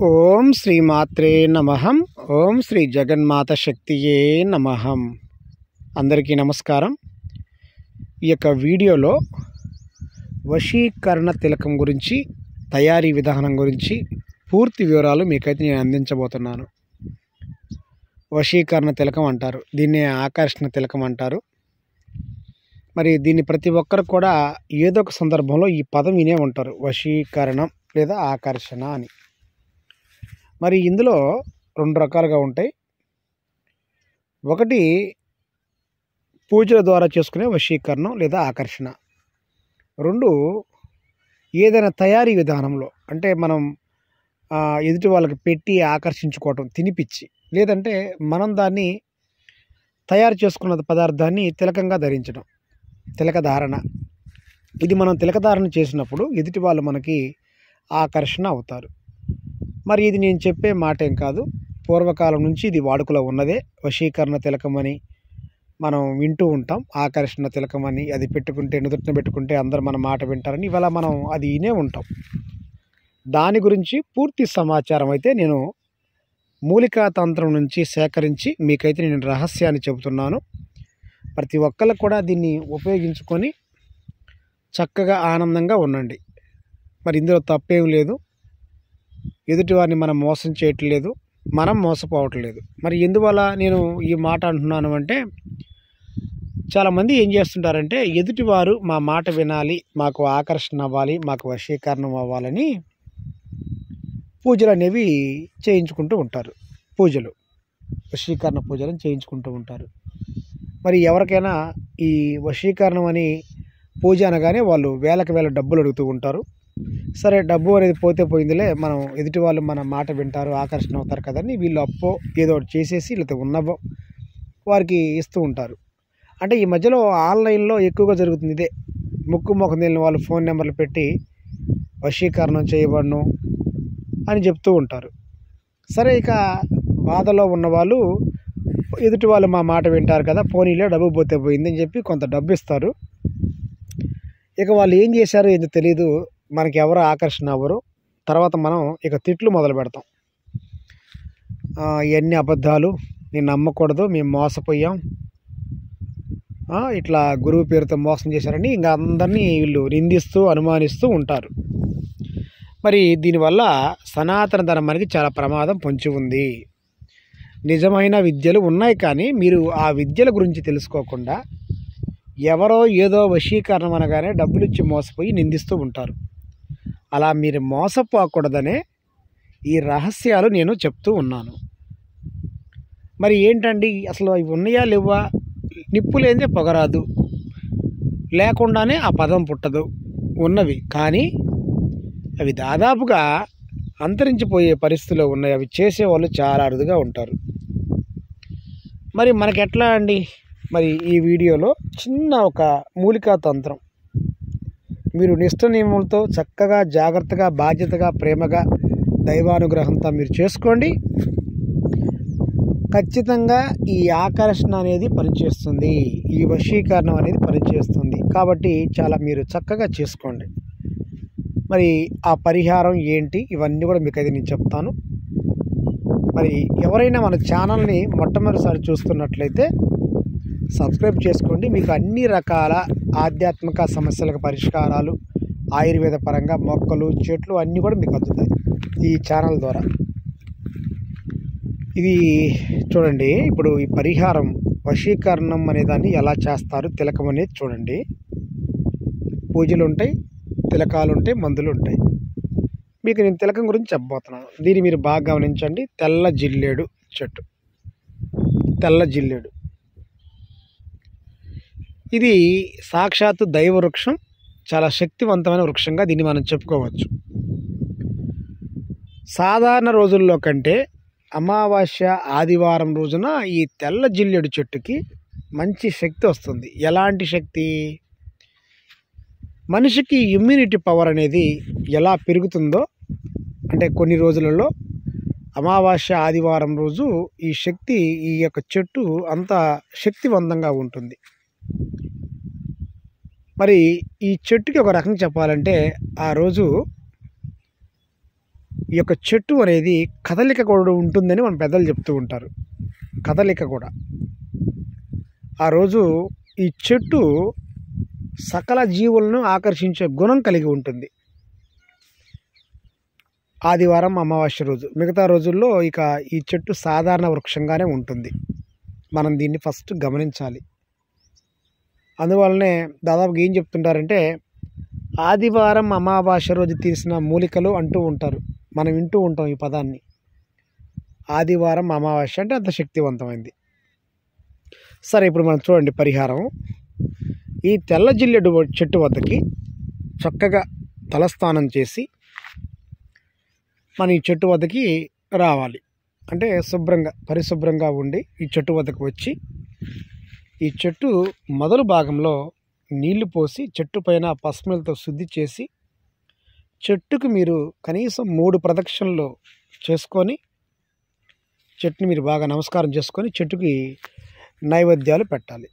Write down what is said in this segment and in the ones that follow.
ఓం శ్రీమాత్రే నమః ఓం శ్రీ జగన్మాత శక్తియే నమః అందరికీ నమస్కారం ఈ యొక్క వీడియోలో వశీకరణ తిలకం గురించి తయారీ విధానం గురించి పూర్తి వివరాలు మీకైతే నేను అందించబోతున్నాను వశీకరణ తిలకం అంటారు దీన్ని ఆకర్షణ తిలకం అంటారు మరి దీన్ని ప్రతి ఒక్కరు కూడా ఏదో ఒక సందర్భంలో ఈ పదం వినే ఉంటారు వశీకరణం లేదా ఆకర్షణ అని మరి ఇందులో రెండు రకాలుగా ఉంటాయి ఒకటి పూజల ద్వారా చేసుకునే వశీకరణం లేదా ఆకర్షణ రెండు ఏదైనా తయారీ విధానంలో అంటే మనం ఆ, ఎదుటి వాళ్ళకి పెట్టి ఆకర్షించుకోవటం తినిపించి లేదంటే మనం దాన్ని తయారు చేసుకున్న పదార్థాన్ని తిలకంగా ధరించడం తిలక ధారణ ఇది మనం తిలక ధారణ చేసినప్పుడు ఎదుటి వాళ్ళు మనకి ఆకర్షణ అవుతారు మరి ఇది నేను చెప్పే మాట ఏం కాదు పూర్వకాలం నుంచి ఇది వాడుకలో ఉన్నదే వశీకరణ తిలకం అని మనం వింటూ ఉంటాం ఆకర్షణ తిలకం అని అది పెట్టుకుంటే నుదుటిన పెట్టుకుంటే అందరు మన మాట వింటారని ఇవాళ మనం అది వినే ఉంటాం దాని గురించి పూర్తి సమాచారం అయితే నేను మూలికా తంత్రం నుంచి సేకరించి మీకైతే నేను రహస్యాన్ని చెబుతున్నాను ప్రతి ఒక్కళ్ళు కూడా దీన్ని ఉపయోగించుకొని చక్కగా ఆనందంగా ఉండండి మరి ఇందులో తప్పేం లేదు ఎదుటివారిని మనం మోసం చేయట్లేదు మనం మోసపోవట్లేదు మరి ఎందువల్ల నేను ఈ మాట అంటున్నాను అంటే చాలామంది ఏం చేస్తుంటారంటే ఎదుటివారు మా మాట వినాలి మాకు ఆకర్షణ అవ్వాలి మాకు వశీకరణం అవ్వాలని పూజలు అనేవి చేయించుకుంటూ ఉంటారు పూజలు వశీకరణ పూజలను చేయించుకుంటూ ఉంటారు మరి ఎవరికైనా ఈ వశీకరణం అని పూజ అనగానే వాళ్ళు వేలకు వేల డబ్బులు అడుగుతూ ఉంటారు సరే డబ్బు అనేది పోతే పోయిందిలే మనం ఎదుటి వాళ్ళు మన మాట వింటారు ఆకర్షణ అవుతారు కదని వీళ్ళు అప్పో ఏదో ఒకటి చేసేసి లేకపోతే ఉన్నవో వారికి ఇస్తూ ఉంటారు అంటే ఈ మధ్యలో ఆన్లైన్లో ఎక్కువగా జరుగుతుంది ఇదే ముక్కు మొఖం తెలియని వాళ్ళు ఫోన్ నెంబర్లు పెట్టి వశీకరణం చేయబడను అని చెప్తూ ఉంటారు సరే ఇక బాధలో ఉన్నవాళ్ళు ఎదుటి వాళ్ళు మా మాట వింటారు కదా పోనీలో డబ్బు పోతే పోయింది అని చెప్పి కొంత డబ్బు ఇస్తారు ఇక వాళ్ళు ఏం చేశారో ఏదో తెలియదు మనకి ఎవరు ఆకర్షణ అవ్వరు తర్వాత మనం ఇక తిట్లు మొదలు పెడతాం ఆ, ఇవన్నీ అబద్ధాలు నేను నమ్మకూడదు మేము మోసపోయాం ఆ, ఇట్లా గురువు పేరుతో మోసం చేశారని ఇంకా అందరినీ వీళ్ళు నిందిస్తూ అనుమానిస్తూ ఉంటారు మరి దీనివల్ల సనాతన ధర్మానికి చాలా ప్రమాదం పొంచి ఉంది నిజమైన విద్యలు ఉన్నాయి కానీ మీరు ఆ విద్యల గురించి తెలుసుకోకుండా ఎవరో ఏదో వశీకరణం అనగానే డబ్బులు ఇచ్చి మోసపోయి నిందిస్తూ ఉంటారు అలా మీరు మోసపోకూడదనే ఈ రహస్యాలు నేను చెప్తూ ఉన్నాను మరి ఏంటండి అసలు అవి ఉన్నాయా లేవా నిప్పు లేనిదే పొగరాదు లేకుండానే ఆ పదం పుట్టదు ఉన్నవి కానీ అవి దాదాపుగా అంతరించిపోయే పరిస్థితిలో ఉన్నాయి అవి చేసేవాళ్ళు చాలా అరుదుగా ఉంటారు మరి మనకి ఎట్లా అండి మరి ఈ వీడియోలో చిన్న ఒక మూలికా తంత్రం మీరు నిష్ట నియమంతో చక్కగా జాగ్రత్తగా బాధ్యతగా ప్రేమగా దైవానుగ్రహంతో మీరు చేసుకోండి ఖచ్చితంగా ఈ ఆకర్షణ అనేది పనిచేస్తుంది ఈ వశీకరణం అనేది పనిచేస్తుంది కాబట్టి చాలా మీరు చక్కగా చేసుకోండి మరి ఆ పరిహారం ఏంటి ఇవన్నీ కూడా మీకు అయితే నేను చెప్తాను మరి ఎవరైనా మన ఛానల్ని మొట్టమొదటిసారి చూస్తున్నట్లయితే సబ్స్క్రైబ్ చేసుకోండి మీకు అన్ని రకాల ఆధ్యాత్మిక సమస్యలకు పరిష్కారాలు ఆయుర్వేద పరంగా మొక్కలు చెట్లు అన్నీ కూడా మీకు అందుతాయి ఈ ఛానల్ ద్వారా ఇది చూడండి ఇప్పుడు ఈ పరిహారం వశీకరణం అనే దాన్ని ఎలా చేస్తారు తిలకం అనేది చూడండి పూజలు ఉంటాయి తిలకాలు ఉంటాయి మందులు ఉంటాయి మీకు నేను తిలకం గురించి చెప్పబోతున్నాను దీన్ని మీరు బాగా గమనించండి తెల్ల జిల్లేడు చెట్టు తెల్ల జిల్లేడు ఇది సాక్షాత్తు దైవ వృక్షం చాలా శక్తివంతమైన వృక్షంగా దీన్ని మనం చెప్పుకోవచ్చు సాధారణ రోజుల్లో కంటే అమావాస్య ఆదివారం రోజున ఈ తెల్ల జిల్లేడు చెట్టుకి మంచి శక్తి వస్తుంది ఎలాంటి శక్తి మనిషికి ఇమ్యూనిటీ పవర్ అనేది ఎలా పెరుగుతుందో అంటే కొన్ని రోజులలో అమావాస్య ఆదివారం రోజు ఈ శక్తి ఈ యొక్క చెట్టు అంత శక్తివంతంగా ఉంటుంది మరి ఈ చెట్టుకి ఒక రకం చెప్పాలంటే ఆ రోజు ఈ యొక్క చెట్టు అనేది కదలిక కూడా ఉంటుందని మన పెద్దలు చెప్తూ ఉంటారు కదలిక కూడా ఆ రోజు ఈ చెట్టు సకల జీవులను ఆకర్షించే గుణం కలిగి ఉంటుంది ఆదివారం అమావాస్య రోజు మిగతా రోజుల్లో ఇక ఈ చెట్టు సాధారణ వృక్షంగానే ఉంటుంది మనం దీన్ని ఫస్ట్ గమనించాలి అందువల్లనే దాదాపుగా ఏం చెప్తుంటారంటే ఆదివారం అమావాస్య రోజు తీసిన మూలికలు అంటూ ఉంటారు మనం వింటూ ఉంటాం ఈ పదాన్ని ఆదివారం అమావాస్య అంటే అంత శక్తివంతమైంది సరే ఇప్పుడు మనం చూడండి పరిహారం ఈ తెల్ల జిల్లెడు చెట్టు వద్దకి చక్కగా తలస్నానం చేసి మన ఈ చెట్టు వద్దకి రావాలి అంటే శుభ్రంగా పరిశుభ్రంగా ఉండి ఈ చెట్టు వద్దకు వచ్చి ఈ చెట్టు మొదలు భాగంలో నీళ్లు పోసి చెట్టు పైన పసుపులతో శుద్ధి చేసి చెట్టుకు మీరు కనీసం మూడు ప్రదక్షిణలు చేసుకొని చెట్టుని మీరు బాగా నమస్కారం చేసుకొని చెట్టుకి నైవేద్యాలు పెట్టాలి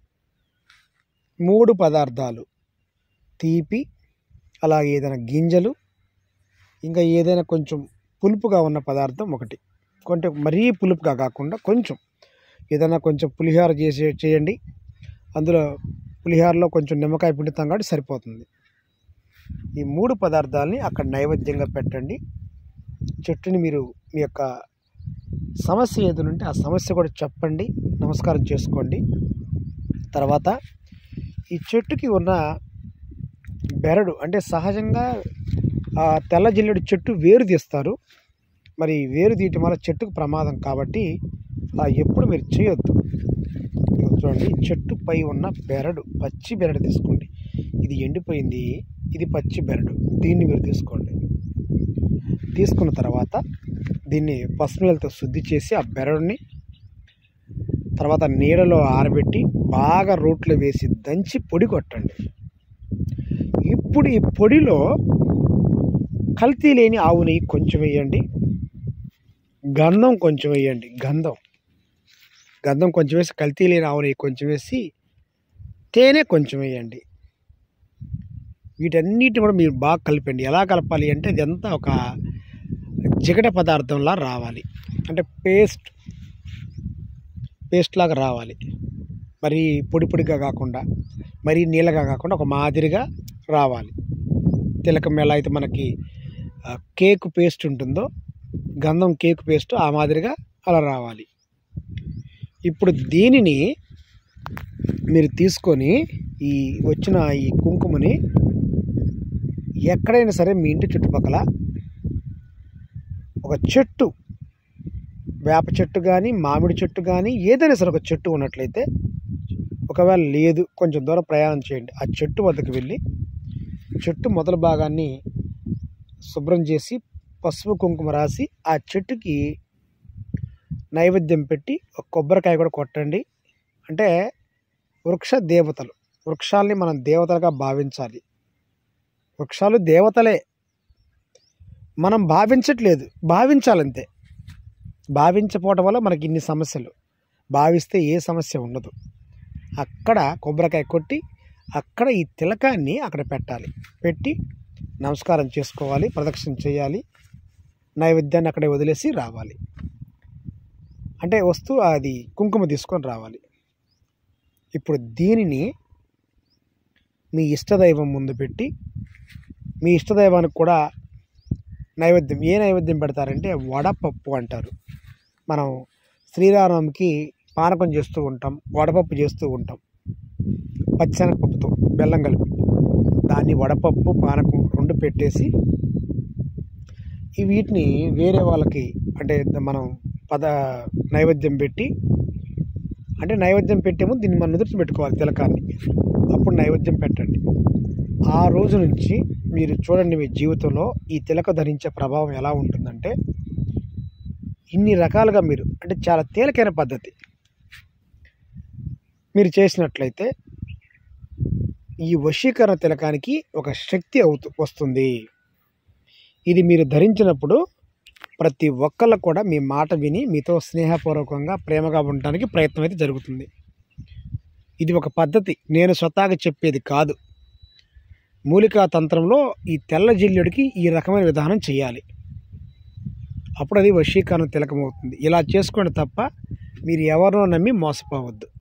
మూడు పదార్థాలు తీపి అలాగే ఏదైనా గింజలు ఇంకా ఏదైనా కొంచెం పులుపుగా ఉన్న పదార్థం ఒకటి కొంచెం మరీ పులుపుగా కాకుండా కొంచెం ఏదైనా కొంచెం పులిహోర చేసి చేయండి అందులో పులిహోరలో కొంచెం నిమ్మకాయ పిండుతాం కాబట్టి సరిపోతుంది ఈ మూడు పదార్థాలని అక్కడ నైవేద్యంగా పెట్టండి చెట్టుని మీరు మీ యొక్క సమస్య ఏదైనా ఆ సమస్య కూడా చెప్పండి నమస్కారం చేసుకోండి తర్వాత ఈ చెట్టుకి ఉన్న బెరడు అంటే సహజంగా ఆ తెల్ల జిల్లెడు చెట్టు వేరు తీస్తారు మరి వేరు తీయటం వల్ల చెట్టుకు ప్రమాదం కాబట్టి ఆ ఎప్పుడు మీరు చేయొద్దు ఇదిగో చూడండి చెట్టు పై ఉన్న బెరడు పచ్చి బెరడు తీసుకోండి ఇది ఎండిపోయింది ఇది పచ్చి బెరడు దీన్ని మీరు తీసుకోండి తీసుకున్న తర్వాత దీన్ని పసుపులతో శుద్ధి చేసి ఆ బెరడుని తర్వాత నీడలో ఆరబెట్టి బాగా రోట్లో వేసి దంచి పొడి కొట్టండి ఇప్పుడు ఈ పొడిలో కల్తీ లేని ఆవు నెయ్యి కొంచెం వేయండి గంధం కొంచెం వేయండి గంధం గంధం కొంచెం వేసి కల్తీ లేని ఆవు నెయ్యి కొంచెం వేసి తేనె కొంచెం వేయండి వీటన్నిటిని కూడా మీరు బాగా కలిపండి ఎలా కలపాలి అంటే ఇదంతా ఒక జిగట పదార్థంలా రావాలి అంటే పేస్ట్ పేస్ట్ లాగా రావాలి మరి పొడి పొడిగా కాకుండా మరీ నీళ్ళగా కాకుండా ఒక మాదిరిగా రావాలి తిలకం ఎలా అయితే మనకి ఆ, కేక్ పేస్ట్ ఉంటుందో గంధం కేక్ పేస్ట్ ఆ మాదిరిగా అలా రావాలి ఇప్పుడు దీనిని మీరు తీసుకొని ఈ వచ్చిన ఈ కుంకుమని ఎక్కడైనా సరే మీ ఇంటి చుట్టుపక్కల ఒక చెట్టు వేప చెట్టు కానీ మామిడి చెట్టు కానీ ఏదైనా సరే ఒక చెట్టు ఉన్నట్లయితే ఒకవేళ లేదు కొంచెం దూరం ప్రయాణం చేయండి ఆ చెట్టు వద్దకు వెళ్ళి చెట్టు మొదల భాగాన్ని శుభ్రం చేసి పసుపు కుంకుమ రాసి ఆ చెట్టుకి నైవేద్యం పెట్టి ఒక కొబ్బరికాయ కూడా కొట్టండి అంటే వృక్ష దేవతలు వృక్షాల్ని మనం దేవతలుగా భావించాలి వృక్షాలు దేవతలే మనం భావించట్లేదు భావించాలంతే భావించకపోవటం వల్ల మనకి ఇన్ని సమస్యలు భావిస్తే ఏ సమస్య ఉండదు అక్కడ కొబ్బరికాయ కొట్టి అక్కడ ఈ తిలకాన్ని అక్కడ పెట్టాలి పెట్టి నమస్కారం చేసుకోవాలి ప్రదక్షిణ చేయాలి నైవేద్యాన్ని అక్కడే వదిలేసి రావాలి అంటే వస్తూ అది కుంకుమ తీసుకొని రావాలి ఇప్పుడు దీనిని మీ ఇష్టదైవం ముందు పెట్టి మీ ఇష్టదైవానికి కూడా నైవేద్యం ఏ నైవేద్యం పెడతారంటే వడపప్పు అంటారు మనం శ్రీరామకి పానకం చేస్తూ ఉంటాం వడపప్పు చేస్తూ ఉంటాం పచ్చనగపప్పుతో బెల్లం కలిపి దాన్ని వడపప్పు పానకం రెండు పెట్టేసి ఈ వీటిని వేరే వాళ్ళకి అంటే మనం పద నైవేద్యం పెట్టి అంటే నైవేద్యం పెట్టేమో దీన్ని మనం నుదురు పెట్టుకోవాలి తిలకాన్ని అప్పుడు నైవేద్యం పెట్టండి ఆ రోజు నుంచి మీరు చూడండి మీ జీవితంలో ఈ తిలక ధరించే ప్రభావం ఎలా ఉంటుందంటే ఇన్ని రకాలుగా మీరు అంటే చాలా తేలికైన పద్ధతి మీరు చేసినట్లయితే ఈ వశీకరణ తిలకానికి ఒక శక్తి అవుతూ వస్తుంది ఇది మీరు ధరించినప్పుడు ప్రతి ఒక్కళ్ళు కూడా మీ మాట విని మీతో స్నేహపూర్వకంగా ప్రేమగా ఉండడానికి ప్రయత్నం అయితే జరుగుతుంది ఇది ఒక పద్ధతి నేను స్వతహాగా చెప్పేది కాదు మూలికా తంత్రంలో ఈ తెల్ల జిల్లుడికి ఈ రకమైన విధానం చేయాలి అప్పుడు అది వశీకరణ తిలకం అవుతుంది ఇలా చేసుకోండి తప్ప మీరు ఎవరినో నమ్మి మోసపోవద్దు